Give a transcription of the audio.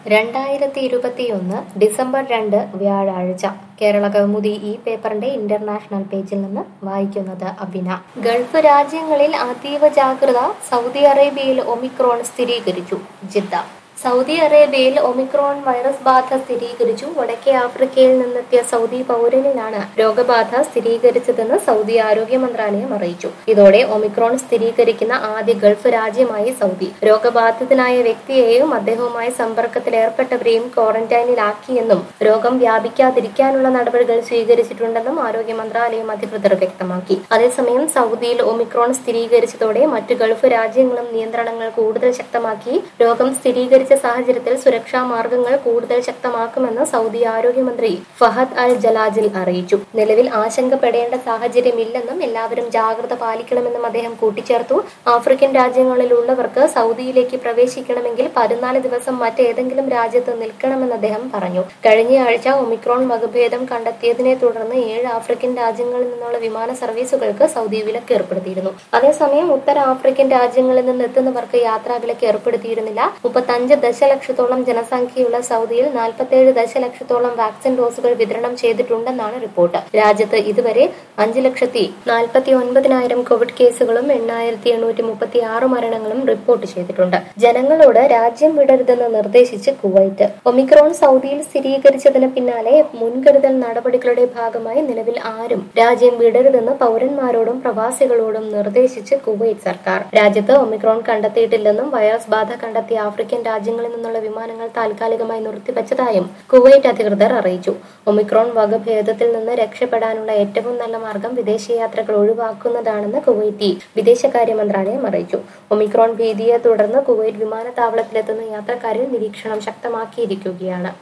രണ്ടായിരത്തി ഇരുപത്തിയൊന്ന് ഡിസംബർ രണ്ട് വ്യാഴാഴ്ച കേരള കൗമുദി ഈ പേപ്പറിന്റെ ഇന്റർനാഷണൽ പേജിൽ നിന്ന് വായിക്കുന്നത് അബിന ഗൾഫ് രാജ്യങ്ങളിൽ അതീവ ജാഗ്രത സൗദി അറേബ്യയിൽ ഒമിക്രോൺ സ്ഥിരീകരിച്ചു ജിദ്ദ സൗദി അറേബ്യയിൽ ഒമിക്രോൺ വൈറസ് ബാധ സ്ഥിരീകരിച്ചു വടക്കേ ആഫ്രിക്കയിൽ നിന്നെത്തിയ സൗദി പൗരനിലാണ് രോഗബാധ സ്ഥിരീകരിച്ചതെന്ന് സൗദി ആരോഗ്യ മന്ത്രാലയം അറിയിച്ചു ഇതോടെ ഒമിക്രോൺ സ്ഥിരീകരിക്കുന്ന ആദ്യ ഗൾഫ് രാജ്യമായി സൗദി രോഗബാധിതനായ വ്യക്തിയെയും അദ്ദേഹവുമായി സമ്പർക്കത്തിൽ ഏർപ്പെട്ടവരെയും ക്വാറന്റൈനിലാക്കിയെന്നും രോഗം വ്യാപിക്കാതിരിക്കാനുള്ള നടപടികൾ സ്വീകരിച്ചിട്ടുണ്ടെന്നും ആരോഗ്യ മന്ത്രാലയം അധികൃതർ വ്യക്തമാക്കി അതേസമയം സൗദിയിൽ ഒമിക്രോൺ സ്ഥിരീകരിച്ചതോടെ മറ്റ് ഗൾഫ് രാജ്യങ്ങളും നിയന്ത്രണങ്ങൾ കൂടുതൽ ശക്തമാക്കി രോഗം സ്ഥിരീകരിച്ച സാഹചര്യത്തിൽ സുരക്ഷാ മാർഗങ്ങൾ കൂടുതൽ ശക്തമാക്കുമെന്ന് സൗദി ആരോഗ്യമന്ത്രി ഫഹദ് അൽ ജലാജിൽ അറിയിച്ചു നിലവിൽ ആശങ്കപ്പെടേണ്ട സാഹചര്യമില്ലെന്നും എല്ലാവരും ജാഗ്രത പാലിക്കണമെന്നും അദ്ദേഹം കൂട്ടിച്ചേർത്തു ആഫ്രിക്കൻ രാജ്യങ്ങളിലുള്ളവർക്ക് സൗദിയിലേക്ക് പ്രവേശിക്കണമെങ്കിൽ പതിനാല് ദിവസം മറ്റേതെങ്കിലും രാജ്യത്ത് നിൽക്കണമെന്ന് അദ്ദേഹം പറഞ്ഞു കഴിഞ്ഞയാഴ്ച ഒമിക്രോൺ വകഭേദം കണ്ടെത്തിയതിനെ തുടർന്ന് ഏഴ് ആഫ്രിക്കൻ രാജ്യങ്ങളിൽ നിന്നുള്ള വിമാന സർവീസുകൾക്ക് സൗദി വിലക്ക് ഏർപ്പെടുത്തിയിരുന്നു അതേസമയം ഉത്തര ആഫ്രിക്കൻ രാജ്യങ്ങളിൽ നിന്ന് എത്തുന്നവർക്ക് യാത്രാ വിലക്ക് ഏർപ്പെടുത്തിയിരുന്നില്ല മുപ്പത്തഞ്ച് ദശലക്ഷത്തോളം ജനസംഖ്യയുള്ള സൗദിയിൽ നാൽപ്പത്തേഴ് ദശലക്ഷത്തോളം വാക്സിൻ ഡോസുകൾ വിതരണം ചെയ്തിട്ടുണ്ടെന്നാണ് റിപ്പോർട്ട് രാജ്യത്ത് ഇതുവരെ അഞ്ച് ലക്ഷത്തി നാൽപ്പത്തി ഒൻപതിനായിരം കോവിഡ് കേസുകളും എണ്ണായിരത്തി എണ്ണൂറ്റി മുപ്പത്തി ആറ് മരണങ്ങളും റിപ്പോർട്ട് ചെയ്തിട്ടുണ്ട് ജനങ്ങളോട് രാജ്യം വിടരുതെന്ന് നിർദ്ദേശിച്ച് കുവൈറ്റ് ഒമിക്രോൺ സൗദിയിൽ സ്ഥിരീകരിച്ചതിന് പിന്നാലെ മുൻകരുതൽ നടപടികളുടെ ഭാഗമായി നിലവിൽ ആരും രാജ്യം വിടരുതെന്ന് പൗരന്മാരോടും പ്രവാസികളോടും നിർദ്ദേശിച്ച് കുവൈറ്റ് സർക്കാർ രാജ്യത്ത് ഒമിക്രോൺ കണ്ടെത്തിയിട്ടില്ലെന്നും വൈറസ് ബാധ കണ്ടെത്തിയ ആഫ്രിക്കൻ രാജ്യങ്ങളിൽ നിന്നുള്ള വിമാനങ്ങൾ താൽക്കാലികമായി നിർത്തിവച്ചതായും കുവൈറ്റ് അധികൃതർ അറിയിച്ചു ഒമിക്രോൺ വകഭേദത്തിൽ നിന്ന് രക്ഷപ്പെടാനുള്ള ഏറ്റവും നല്ല മാർഗം വിദേശയാത്രകൾ ഒഴിവാക്കുന്നതാണെന്ന് കുവൈറ്റി വിദേശകാര്യ മന്ത്രാലയം അറിയിച്ചു ഒമിക്രോൺ ഭീതിയെ തുടർന്ന് കുവൈറ്റ് വിമാനത്താവളത്തിലെത്തുന്ന യാത്രക്കാരിൽ നിരീക്ഷണം ശക്തമാക്കിയിരിക്കുകയാണ്